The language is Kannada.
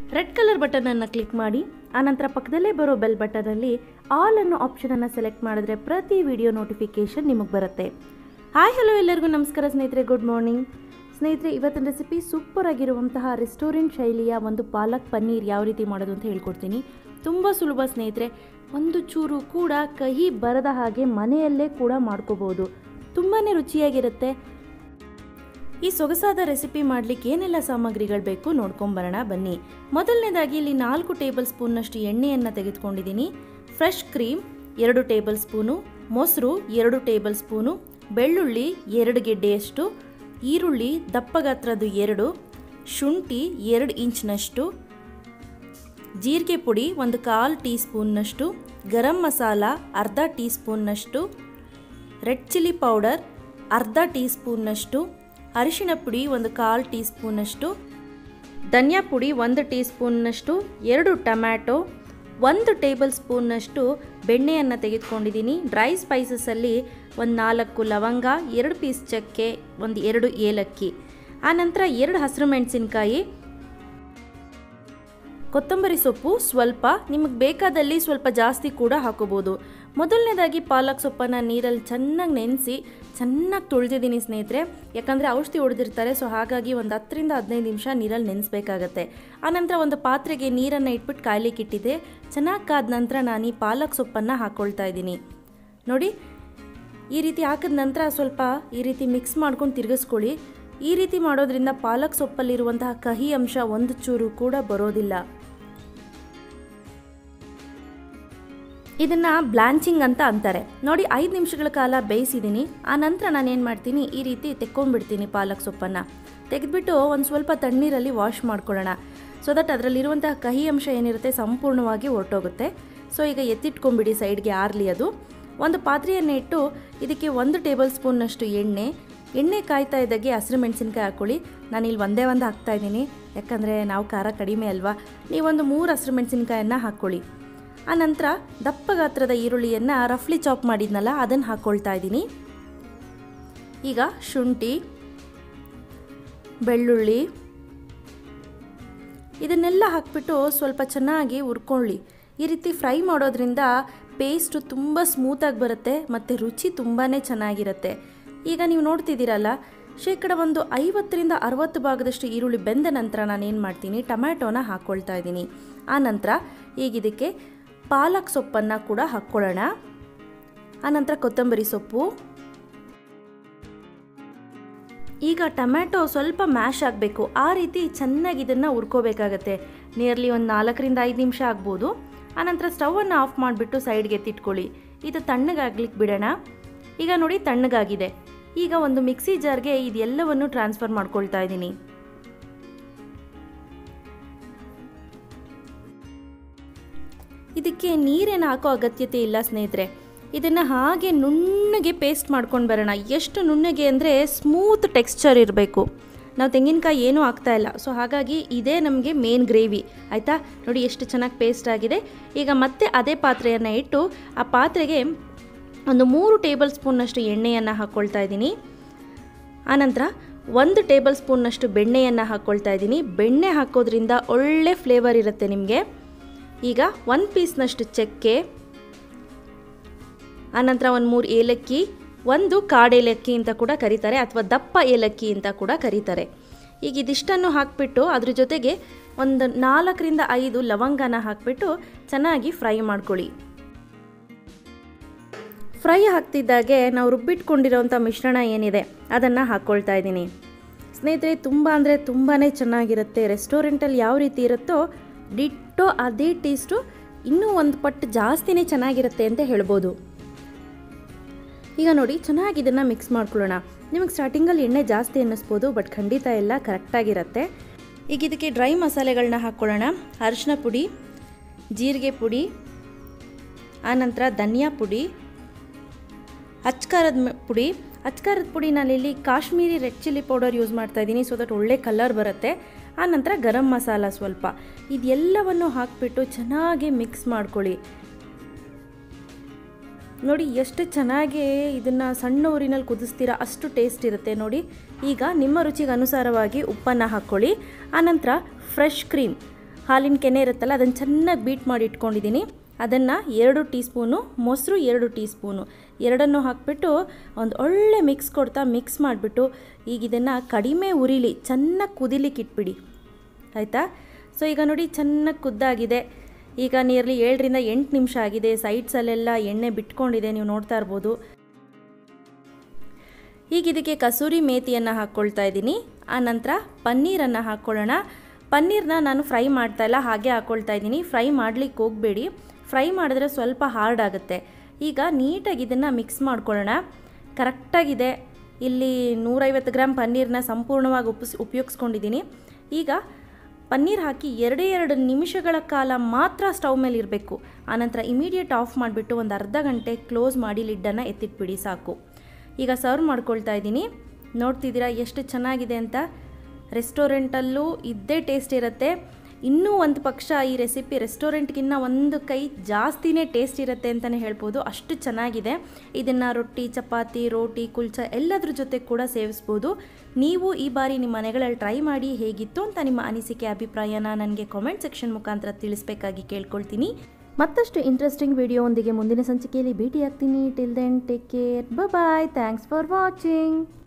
ರೆಡ್ ಕಲರ್ ಬಟನನ್ನು ಕ್ಲಿಕ್ ಮಾಡಿ ಆನಂತರ ಪಕ್ಕದಲ್ಲೇ ಬರೋ ಬೆಲ್ ಬಟನಲ್ಲಿ ಆಲ್ ಅನ್ನೋ ಆಪ್ಷನನ್ನು ಸೆಲೆಕ್ಟ್ ಮಾಡಿದ್ರೆ ಪ್ರತಿ ವಿಡಿಯೋ ನೋಟಿಫಿಕೇಷನ್ ನಿಮಗೆ ಬರುತ್ತೆ ಹಾಯ್ ಹಲೋ ಎಲ್ಲರಿಗೂ ನಮಸ್ಕಾರ ಸ್ನೇಹಿತರೆ ಗುಡ್ ಮಾರ್ನಿಂಗ್ ಸ್ನೇಹಿತರೆ ಇವತ್ತಿನ ರೆಸಿಪಿ ಸೂಪರ್ ಆಗಿರುವಂತಹ ರೆಸ್ಟೋರೆಂಟ್ ಶೈಲಿಯ ಒಂದು ಪಾಲಕ್ ಪನ್ನೀರ್ ಯಾವ ರೀತಿ ಮಾಡೋದು ಅಂತ ಹೇಳ್ಕೊಡ್ತೀನಿ ತುಂಬ ಸುಲಭ ಸ್ನೇಹಿತರೆ ಒಂದು ಚೂರು ಕೂಡ ಕಹಿ ಬರದ ಹಾಗೆ ಮನೆಯಲ್ಲೇ ಕೂಡ ಮಾಡ್ಕೋಬೋದು ತುಂಬಾ ರುಚಿಯಾಗಿರುತ್ತೆ ಈ ಸೊಗಸಾದ ರೆಸಿಪಿ ಮಾಡಲಿಕ್ಕೆ ಏನೆಲ್ಲ ಸಾಮಗ್ರಿಗಳು ಬೇಕು ನೋಡ್ಕೊಂಬರೋಣ ಬನ್ನಿ ಮೊದಲನೇದಾಗಿ ಇಲ್ಲಿ ನಾಲ್ಕು ಟೇಬಲ್ ಸ್ಪೂನ್ನಷ್ಟು ಎಣ್ಣೆಯನ್ನು ತೆಗೆದುಕೊಂಡಿದ್ದೀನಿ ಫ್ರೆಶ್ ಕ್ರೀಮ್ ಎರಡು ಟೇಬಲ್ ಸ್ಪೂನು ಮೊಸರು ಎರಡು ಟೇಬಲ್ ಸ್ಪೂನು ಬೆಳ್ಳುಳ್ಳಿ ಎರಡು ಗೆಡ್ಡೆಯಷ್ಟು ಈರುಳ್ಳಿ ದಪ್ಪ ಗಾತ್ರದ್ದು ಎರಡು ಶುಂಠಿ ಎರಡು ಇಂಚ್ನಷ್ಟು ಜೀರಿಗೆ ಪುಡಿ ಒಂದು ಕಾಲು ಟೀ ಸ್ಪೂನ್ನಷ್ಟು ಗರಂ ಮಸಾಲ ಅರ್ಧ ಟೀ ಸ್ಪೂನ್ನಷ್ಟು ರೆಡ್ ಚಿಲ್ಲಿ ಪೌಡರ್ ಅರ್ಧ ಟೀ ಸ್ಪೂನ್ನಷ್ಟು ಅರಿಶಿಣ ಪುಡಿ ಒಂದು ಕಾಲು ಟೀ ಸ್ಪೂನಷ್ಟು ಧನಿಯಾ ಪುಡಿ ಒಂದು ಟೀ ಸ್ಪೂನ್ನಷ್ಟು ಎರಡು ಟೊಮ್ಯಾಟೊ ಒಂದು ಟೇಬಲ್ ಸ್ಪೂನ್ನಷ್ಟು ಬೆಣ್ಣೆಯನ್ನು ತೆಗೆದುಕೊಂಡಿದ್ದೀನಿ ಡ್ರೈ ಸ್ಪೈಸಸಲ್ಲಿ ಒಂದು ನಾಲ್ಕು ಲವಂಗ ಎರಡು ಪೀಸ್ ಚಕ್ಕೆ ಒಂದು ಎರಡು ಏಲಕ್ಕಿ ಆನಂತರ ಎರಡು ಹಸಿರು ಮೆಣಸಿನ್ಕಾಯಿ ಕೊತ್ತಂಬರಿ ಸೊಪ್ಪು ಸ್ವಲ್ಪ ನಿಮಗೆ ಬೇಕಾದಲ್ಲಿ ಸ್ವಲ್ಪ ಜಾಸ್ತಿ ಕೂಡ ಹಾಕೋಬೋದು ಮೊದಲನೇದಾಗಿ ಪಾಲಕ್ ಸೊಪ್ಪನ್ನು ನೀರಲ್ಲಿ ಚೆನ್ನಾಗಿ ನೆನೆಸಿ ಚೆನ್ನಾಗಿ ತೊಳೆದಿದ್ದೀನಿ ಸ್ನೇಹಿತರೆ ಯಾಕಂದರೆ ಔಷಧಿ ಹೊಡೆದಿರ್ತಾರೆ ಸೊ ಹಾಗಾಗಿ ಒಂದು ಹತ್ತರಿಂದ ಹದಿನೈದು ನಿಮಿಷ ನೀರಲ್ಲಿ ನೆನೆಸ್ಬೇಕಾಗತ್ತೆ ಆನಂತರ ಒಂದು ಪಾತ್ರೆಗೆ ನೀರನ್ನು ಇಟ್ಬಿಟ್ಟು ಕಾಯ್ಲಿಕ್ಕೆ ಇಟ್ಟಿದ್ದೆ ಚೆನ್ನಾಗಿ ಕಾದ ನಂತರ ನಾನು ಈ ಪಾಲಕ್ ಸೊಪ್ಪನ್ನು ಹಾಕ್ಕೊಳ್ತಾ ಇದ್ದೀನಿ ನೋಡಿ ಈ ರೀತಿ ಹಾಕಿದ ನಂತರ ಸ್ವಲ್ಪ ಈ ರೀತಿ ಮಿಕ್ಸ್ ಮಾಡ್ಕೊಂಡು ತಿರುಗಿಸ್ಕೊಳ್ಳಿ ಈ ರೀತಿ ಮಾಡೋದ್ರಿಂದ ಪಾಲಕ್ ಸೊಪ್ಪಲ್ಲಿರುವಂತಹ ಕಹಿ ಅಂಶ ಒಂದು ಚೂರು ಕೂಡ ಬರೋದಿಲ್ಲ ಇದನ್ನು ಬ್ಲಾಂಚಿಂಗ್ ಅಂತ ಅಂತಾರೆ ನೋಡಿ ಐದು ನಿಮಿಷಗಳ ಕಾಲ ಬೇಯಿಸಿದ್ದೀನಿ ಆ ನಂತರ ನಾನು ಏನು ಮಾಡ್ತೀನಿ ಈ ರೀತಿ ತೆಕ್ಕೊಂಡ್ಬಿಡ್ತೀನಿ ಪಾಲಕ್ ಸೊಪ್ಪನ್ನು ತೆಗೆದ್ಬಿಟ್ಟು ಒಂದು ಸ್ವಲ್ಪ ತಣ್ಣೀರಲ್ಲಿ ವಾಶ್ ಮಾಡ್ಕೊಳ್ಳೋಣ ಸೊ ದಟ್ ಅದರಲ್ಲಿರುವಂತಹ ಕಹಿ ಅಂಶ ಏನಿರುತ್ತೆ ಸಂಪೂರ್ಣವಾಗಿ ಹೊರಟೋಗುತ್ತೆ ಸೊ ಈಗ ಎತ್ತಿಟ್ಕೊಂಬಿಡಿ ಸೈಡ್ಗೆ ಆರಲಿ ಅದು ಒಂದು ಪಾತ್ರೆಯನ್ನು ಇಟ್ಟು ಇದಕ್ಕೆ ಒಂದು ಟೇಬಲ್ ಸ್ಪೂನ್ನಷ್ಟು ಎಣ್ಣೆ ಎಣ್ಣೆ ಕಾಯ್ತಾ ಇದ್ದಾಗೆ ಹಸಿರು ಮೆಣಸಿನ್ಕಾಯಿ ಹಾಕ್ಕೊಳ್ಳಿ ನಾನು ಇಲ್ಲಿ ಒಂದೇ ಒಂದು ಹಾಕ್ತಾಯಿದ್ದೀನಿ ಯಾಕಂದರೆ ನಾವು ಖಾರ ಕಡಿಮೆ ಅಲ್ವಾ ನೀವೊಂದು ಮೂರು ಹಸಿರು ಮೆಣಸಿನ್ಕಾಯನ್ನು ಹಾಕ್ಕೊಳ್ಳಿ ಆನಂತರ ದಪ್ಪ ಗಾತ್ರದ ಈರುಳ್ಳಿಯನ್ನು ರಫ್ಲಿ ಚಾಪ್ ಮಾಡಿದ್ನಲ್ಲ ಅದನ್ನು ಹಾಕ್ಕೊಳ್ತಾ ಇದ್ದೀನಿ ಈಗ ಶುಂಠಿ ಬೆಳ್ಳುಳ್ಳಿ ಇದನ್ನೆಲ್ಲ ಹಾಕ್ಬಿಟ್ಟು ಸ್ವಲ್ಪ ಚೆನ್ನಾಗಿ ಹುರ್ಕೊಳ್ಳಿ ಈ ರೀತಿ ಫ್ರೈ ಮಾಡೋದ್ರಿಂದ ಪೇಸ್ಟು ತುಂಬ ಸ್ಮೂತಾಗಿ ಬರುತ್ತೆ ಮತ್ತು ರುಚಿ ತುಂಬಾ ಚೆನ್ನಾಗಿರುತ್ತೆ ಈಗ ನೀವು ನೋಡ್ತಿದ್ದೀರಲ್ಲ ಶೇಕಡ ಒಂದು ಐವತ್ತರಿಂದ ಅರವತ್ತು ಭಾಗದಷ್ಟು ಈರುಳ್ಳಿ ಬೆಂದ ನಂತರ ನಾನು ಏನು ಮಾಡ್ತೀನಿ ಟೊಮ್ಯಾಟೋನ ಹಾಕ್ಕೊಳ್ತಾ ಇದ್ದೀನಿ ಆ ನಂತರ ಈಗ ಇದಕ್ಕೆ ಪಾಲಕ್ ಸೊಪ್ಪನ್ನು ಕೂಡ ಹಾಕ್ಕೊಳ್ಳೋಣ ಆನಂತರ ಕೊತ್ತಂಬರಿ ಸೊಪ್ಪು ಈಗ ಟೊಮ್ಯಾಟೊ ಸ್ವಲ್ಪ ಮ್ಯಾಶ್ ಆಗಬೇಕು ಆ ರೀತಿ ಚೆನ್ನಾಗಿ ಇದನ್ನು ಹುರ್ಕೋಬೇಕಾಗತ್ತೆ ನಿಯರ್ಲಿ ಒಂದು ನಾಲ್ಕರಿಂದ ಐದು ನಿಮಿಷ ಆಗ್ಬೋದು ಆನಂತರ ಸ್ಟವನ್ನು ಆಫ್ ಮಾಡಿಬಿಟ್ಟು ಸೈಡ್ಗೆ ಎತ್ತಿಟ್ಕೊಳ್ಳಿ ಇದು ತಣ್ಣಗಾಗ್ಲಿಕ್ಕೆ ಬಿಡೋಣ ಈಗ ನೋಡಿ ತಣ್ಣಗಾಗಿದೆ ಈಗ ಒಂದು ಮಿಕ್ಸಿ ಜಾರ್ಗೆ ಇದೆಲ್ಲವನ್ನು ಟ್ರಾನ್ಸ್ಫರ್ ಮಾಡ್ಕೊಳ್ತಾ ಇದ್ದೀನಿ ಇದಕ್ಕೆ ನೀರೇನು ಹಾಕೋ ಅಗತ್ಯತೆ ಇಲ್ಲ ಸ್ನೇಹಿತರೆ ಇದನ್ನು ಹಾಗೆ ನುಣ್ಣಗೆ ಪೇಸ್ಟ್ ಮಾಡ್ಕೊಂಡು ಬರೋಣ ಎಷ್ಟು ನುಣ್ಣಗೆ ಅಂದರೆ ಸ್ಮೂತ್ ಟೆಕ್ಸ್ಚರ್ ಇರಬೇಕು ನಾವು ತೆಂಗಿನಕಾಯಿ ಏನೂ ಆಗ್ತಾ ಇಲ್ಲ ಸೊ ಹಾಗಾಗಿ ಇದೇ ನಮಗೆ ಮೇನ್ ಗ್ರೇವಿ ಆಯಿತಾ ನೋಡಿ ಎಷ್ಟು ಚೆನ್ನಾಗಿ ಪೇಸ್ಟ್ ಆಗಿದೆ ಈಗ ಮತ್ತೆ ಅದೇ ಪಾತ್ರೆಯನ್ನು ಇಟ್ಟು ಆ ಪಾತ್ರೆಗೆ ಒಂದು ಮೂರು ಟೇಬಲ್ ಸ್ಪೂನ್ನಷ್ಟು ಎಣ್ಣೆಯನ್ನು ಹಾಕ್ಕೊಳ್ತಾ ಇದ್ದೀನಿ ಆನಂತರ ಒಂದು ಟೇಬಲ್ ಸ್ಪೂನ್ನಷ್ಟು ಬೆಣ್ಣೆಯನ್ನು ಹಾಕ್ಕೊಳ್ತಾ ಇದ್ದೀನಿ ಬೆಣ್ಣೆ ಹಾಕೋದ್ರಿಂದ ಒಳ್ಳೆ ಫ್ಲೇವರ್ ಇರುತ್ತೆ ನಿಮಗೆ ಈಗ ಒಂದು ಪೀಸ್ನಷ್ಟು ಚಕ್ಕೆ ಆನಂತರ ಒಂದು ಮೂರು ಏಲಕ್ಕಿ ಒಂದು ಕಾಡೇಲಕ್ಕಿ ಅಂತ ಕೂಡ ಕರೀತಾರೆ ಅಥವಾ ದಪ್ಪ ಏಲಕ್ಕಿ ಅಂತ ಕೂಡ ಕರೀತಾರೆ ಈಗ ಇದಿಷ್ಟನ್ನು ಹಾಕಿಬಿಟ್ಟು ಅದ್ರ ಜೊತೆಗೆ ಒಂದು ನಾಲ್ಕರಿಂದ ಐದು ಲವಂಗನ ಹಾಕಿಬಿಟ್ಟು ಚೆನ್ನಾಗಿ ಫ್ರೈ ಮಾಡ್ಕೊಳ್ಳಿ ಫ್ರೈ ಆಗ್ತಿದ್ದಾಗೆ ನಾವು ರುಬ್ಬಿಟ್ಕೊಂಡಿರೋಂಥ ಮಿಶ್ರಣ ಏನಿದೆ ಅದನ್ನು ಹಾಕ್ಕೊಳ್ತಾ ಇದ್ದೀನಿ ಸ್ನೇಹಿತರೆ ತುಂಬ ಅಂದರೆ ತುಂಬಾ ಚೆನ್ನಾಗಿರುತ್ತೆ ರೆಸ್ಟೋರೆಂಟಲ್ಲಿ ಯಾವ ರೀತಿ ಇರುತ್ತೋ ಡಿಟ್ಟೋ ಅದೇ ಟೇಸ್ಟು ಇನ್ನೂ ಒಂದು ಪಟ್ಟು ಜಾಸ್ತಿನೇ ಚೆನ್ನಾಗಿರುತ್ತೆ ಅಂತ ಹೇಳ್ಬೋದು ಈಗ ನೋಡಿ ಚೆನ್ನಾಗಿ ಇದನ್ನು ಮಿಕ್ಸ್ ಮಾಡ್ಕೊಳ್ಳೋಣ ನಿಮಗೆ ಸ್ಟಾರ್ಟಿಂಗಲ್ಲಿ ಎಣ್ಣೆ ಜಾಸ್ತಿ ಅನ್ನಿಸ್ಬೋದು ಬಟ್ ಖಂಡಿತ ಎಲ್ಲ ಕರೆಕ್ಟಾಗಿರುತ್ತೆ ಈಗ ಇದಕ್ಕೆ ಡ್ರೈ ಮಸಾಲೆಗಳನ್ನ ಹಾಕ್ಕೊಳ್ಳೋಣ ಅರಿಶಿನ ಪುಡಿ ಜೀರಿಗೆ ಪುಡಿ ಆನಂತರ ಧನಿಯಾ ಪುಡಿ ಅಚ್ಕಾರದ ಪುಡಿ ಅಚ್ಕಾರದ ಪುಡಿ ನಾನಿಲ್ಲಿ Kashmiri red chilli powder use ಮಾಡ್ತಾ ಇದ್ದೀನಿ ಸೊ ದಟ್ ಒಳ್ಳೆ ಕಲರ್ ಬರುತ್ತೆ ಆನಂತರ ಗರಂ ಮಸಾಲ ಸ್ವಲ್ಪ ಇದೆಲ್ಲವನ್ನು ಹಾಕಿಬಿಟ್ಟು ಚೆನ್ನಾಗಿ ಮಿಕ್ಸ್ ಮಾಡ್ಕೊಳ್ಳಿ ನೋಡಿ ಎಷ್ಟು ಚೆನ್ನಾಗಿ ಇದನ್ನು ಸಣ್ಣ ಊರಿನಲ್ಲಿ ಕುದಿಸ್ತೀರಾ ಅಷ್ಟು ಟೇಸ್ಟ್ ಇರುತ್ತೆ ನೋಡಿ ಈಗ ನಿಮ್ಮ ರುಚಿಗೆ ಅನುಸಾರವಾಗಿ ಉಪ್ಪನ್ನು ಹಾಕ್ಕೊಳ್ಳಿ ಆನಂತರ ಫ್ರೆಶ್ ಕ್ರೀಮ್ ಹಾಲಿನ ಕೆನೆ ಇರುತ್ತಲ್ಲ ಅದನ್ನು ಚೆನ್ನಾಗಿ ಬೀಟ್ ಮಾಡಿ ಇಟ್ಕೊಂಡಿದ್ದೀನಿ ಅದನ್ನು ಎರಡು ಟೀ ಸ್ಪೂನು ಮೊಸರು ಎರಡು ಟೀ ಸ್ಪೂನು ಎರಡನ್ನು ಹಾಕಿಬಿಟ್ಟು ಒಂದು ಒಳ್ಳೆ ಮಿಕ್ಸ್ ಕೊಡ್ತಾ ಮಿಕ್ಸ್ ಮಾಡಿಬಿಟ್ಟು ಈಗ ಇದನ್ನು ಕಡಿಮೆ ಉರಿಲಿ ಚೆನ್ನಾಗಿ ಕುದಿಲಿಕ್ಕೆ ಇಟ್ಬಿಡಿ ಆಯಿತಾ ಸೊ ಈಗ ನೋಡಿ ಚೆನ್ನಾಗಿ ಕುದ್ದಾಗಿದೆ ಈಗ ನಿಯರ್ಲಿ ಏಳರಿಂದ ಎಂಟು ನಿಮಿಷ ಆಗಿದೆ ಸೈಡ್ಸಲ್ಲೆಲ್ಲ ಎಣ್ಣೆ ಬಿಟ್ಕೊಂಡಿದೆ ನೀವು ನೋಡ್ತಾ ಇರ್ಬೋದು ಈಗ ಇದಕ್ಕೆ ಕಸೂರಿ ಮೇಥಿಯನ್ನು ಹಾಕ್ಕೊಳ್ತಾ ಇದ್ದೀನಿ ಆನಂತರ ಪನ್ನೀರನ್ನು ಹಾಕ್ಕೊಳ್ಳೋಣ ಪನ್ನೀರ್ನ ನಾನು ಫ್ರೈ ಮಾಡ್ತಾ ಇಲ್ಲ ಹಾಗೆ ಹಾಕ್ಕೊಳ್ತಾ ಇದ್ದೀನಿ ಫ್ರೈ ಮಾಡಲಿಕ್ಕೆ ಹೋಗಬೇಡಿ ಫ್ರೈ ಮಾಡಿದ್ರೆ ಸ್ವಲ್ಪ ಹಾರ್ಡ್ ಆಗುತ್ತೆ ಈಗ ನೀಟಾಗಿ ಇದನ್ನು ಮಿಕ್ಸ್ ಮಾಡ್ಕೊಳ್ಳೋಣ ಕರೆಕ್ಟಾಗಿದೆ ಇಲ್ಲಿ ನೂರೈವತ್ತು ಗ್ರಾಮ್ ಪನ್ನೀರನ್ನ ಸಂಪೂರ್ಣವಾಗಿ ಉಪಿಸ್ ಉಪಯೋಗಿಸ್ಕೊಂಡಿದ್ದೀನಿ ಈಗ ಪನ್ನೀರ್ ಹಾಕಿ ಎರಡೇ ಎರಡು ನಿಮಿಷಗಳ ಕಾಲ ಮಾತ್ರ ಸ್ಟವ್ ಮೇಲೆ ಇರಬೇಕು ಆನಂತರ ಇಮಿಡಿಯೇಟ್ ಆಫ್ ಮಾಡಿಬಿಟ್ಟು ಒಂದು ಅರ್ಧ ಗಂಟೆ ಕ್ಲೋಸ್ ಮಾಡಿ ಲಿಡ್ಡನ್ನು ಎತ್ತಿಟ್ಬಿಡಿ ಸಾಕು ಈಗ ಸರ್ವ್ ಮಾಡ್ಕೊಳ್ತಾ ಇದ್ದೀನಿ ನೋಡ್ತಿದ್ದೀರಾ ಎಷ್ಟು ಚೆನ್ನಾಗಿದೆ ಅಂತ ರೆಸ್ಟೋರೆಂಟಲ್ಲೂ ಇದ್ದೇ ಟೇಸ್ಟ್ ಇರುತ್ತೆ ಇನ್ನೂ ಒಂದು ಪಕ್ಷ ಈ ರೆಸಿಪಿ ರೆಸ್ಟೋರೆಂಟ್ಗಿನ್ನ ಒಂದು ಕೈ ಜಾಸ್ತಿನೇ ಟೇಸ್ಟ್ ಇರುತ್ತೆ ಅಂತಲೇ ಹೇಳ್ಬೋದು ಅಷ್ಟು ಚೆನ್ನಾಗಿದೆ ಇದನ್ನು ರೊಟ್ಟಿ ಚಪಾತಿ ರೋಟಿ ಕುಲ್ಚ ಎಲ್ಲದ್ರ ಜೊತೆ ಕೂಡ ಸೇವಿಸ್ಬೋದು ನೀವು ಈ ಬಾರಿ ನಿಮ್ಮ ಮನೆಗಳಲ್ಲಿ ಟ್ರೈ ಮಾಡಿ ಹೇಗಿತ್ತು ಅಂತ ನಿಮ್ಮ ಅನಿಸಿಕೆ ಅಭಿಪ್ರಾಯನ ನನಗೆ ಕಾಮೆಂಟ್ ಸೆಕ್ಷನ್ ಮುಖಾಂತರ ತಿಳಿಸ್ಬೇಕಾಗಿ ಕೇಳ್ಕೊಳ್ತೀನಿ ಮತ್ತಷ್ಟು ಇಂಟ್ರೆಸ್ಟಿಂಗ್ ವಿಡಿಯೋ ಒಂದಿಗೆ ಮುಂದಿನ ಸಂಚಿಕೆಯಲ್ಲಿ ಭೇಟಿಯಾಗ್ತೀನಿ till then take care bye thanks for watching